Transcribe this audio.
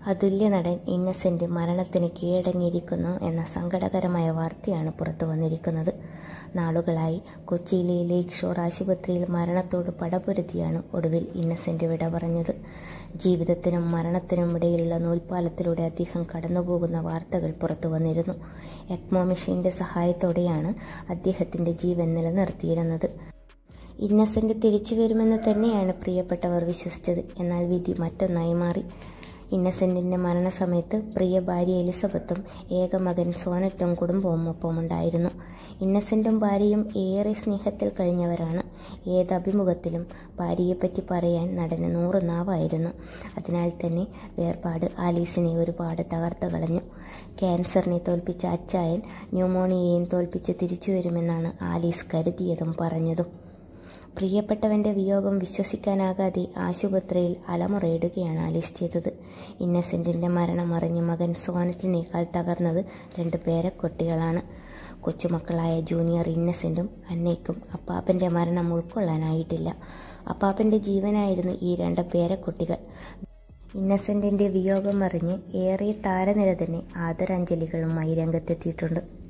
അതുല്യ നടൻ ഇന്നസെന്റ് മരണത്തിന് കീഴടങ്ങിയിരിക്കുന്നു എന്ന സങ്കടകരമായ വാർത്തയാണ് പുറത്തു വന്നിരിക്കുന്നത് നാളുകളായി കൊച്ചിയിലെ ലേക്ക് ഷോർ ആശുപത്രിയിൽ മരണത്തോട് പടപൊരുതിയാണ് ഒടുവിൽ ഇന്നസെന്റ് വിട പറഞ്ഞത് ജീവിതത്തിനും മരണത്തിനും ഇടയിലുള്ള നൂൽപ്പാലത്തിലൂടെ അദ്ദേഹം കടന്നുപോകുന്ന വാർത്തകൾ പുറത്തു വന്നിരുന്നു എക്മോ മെഷീന്റെ സഹായത്തോടെയാണ് അദ്ദേഹത്തിന്റെ ജീവൻ നിലനിർത്തിയിരുന്നത് ഇന്നസെന്റ് തിരിച്ചു വരുമെന്ന് തന്നെയാണ് പ്രിയപ്പെട്ടവർ വിശ്വസിച്ചത് എന്നാൽ വിധി മറ്റൊന്നായി മാറി ഇന്നസെന്റിന്റെ മരണസമയത്ത് പ്രിയ ഭാര്യ എലിസബത്തും ഏക മകൻ സോനറ്റും കുടുംബവും ഒപ്പമുണ്ടായിരുന്നു ഇന്നസെന്റും ഭാര്യയും ഏറെ സ്നേഹത്തിൽ കഴിഞ്ഞവരാണ് ഏത് അഭിമുഖത്തിലും ഭാര്യയെപ്പറ്റി പറയാൻ നടന് നൂറ് നാവായിരുന്നു അതിനാൽ തന്നെ വേർപാട് ആലീസിനെ ഒരുപാട് തകർത്ത് കളഞ്ഞു ക്യാൻസറിനെ തോൽപ്പിച്ച അച്ചായൻ ന്യൂമോണിയയും തോൽപ്പിച്ച് തിരിച്ചു വരുമെന്നാണ് ആലീസ് കരുതിയതും പറഞ്ഞതും പ്രിയപ്പെട്ടവന്റെ വിയോഗം വിശ്വസിക്കാനാകാതെ ആശുപത്രിയിൽ അലമുറയിടുകയാണ് ആലീസ് ചെയ്തത് ഇന്നസെന്റിന്റെ മരണം അറിഞ്ഞ് മകൻ സോനറ്റിനേക്കാൾ തകർന്നത് രണ്ട് പേരക്കുട്ടികളാണ് കൊച്ചുമക്കളായ ജൂനിയർ ഇന്നസെന്റും അന്നയ്ക്കും അപ്പാപ്പന്റെ മരണം ഉൾക്കൊള്ളാനായിട്ടില്ല അപ്പാപ്പന്റെ ജീവനായിരുന്നു ഈ രണ്ട് പേരക്കുട്ടികൾ ഇന്നസെന്റിന്റെ വിയോഗം അറിഞ്ഞ് ഏറെ താരനിര തന്നെ ആദരാഞ്ജലികളുമായി രംഗത്തെത്തിയിട്ടുണ്ട്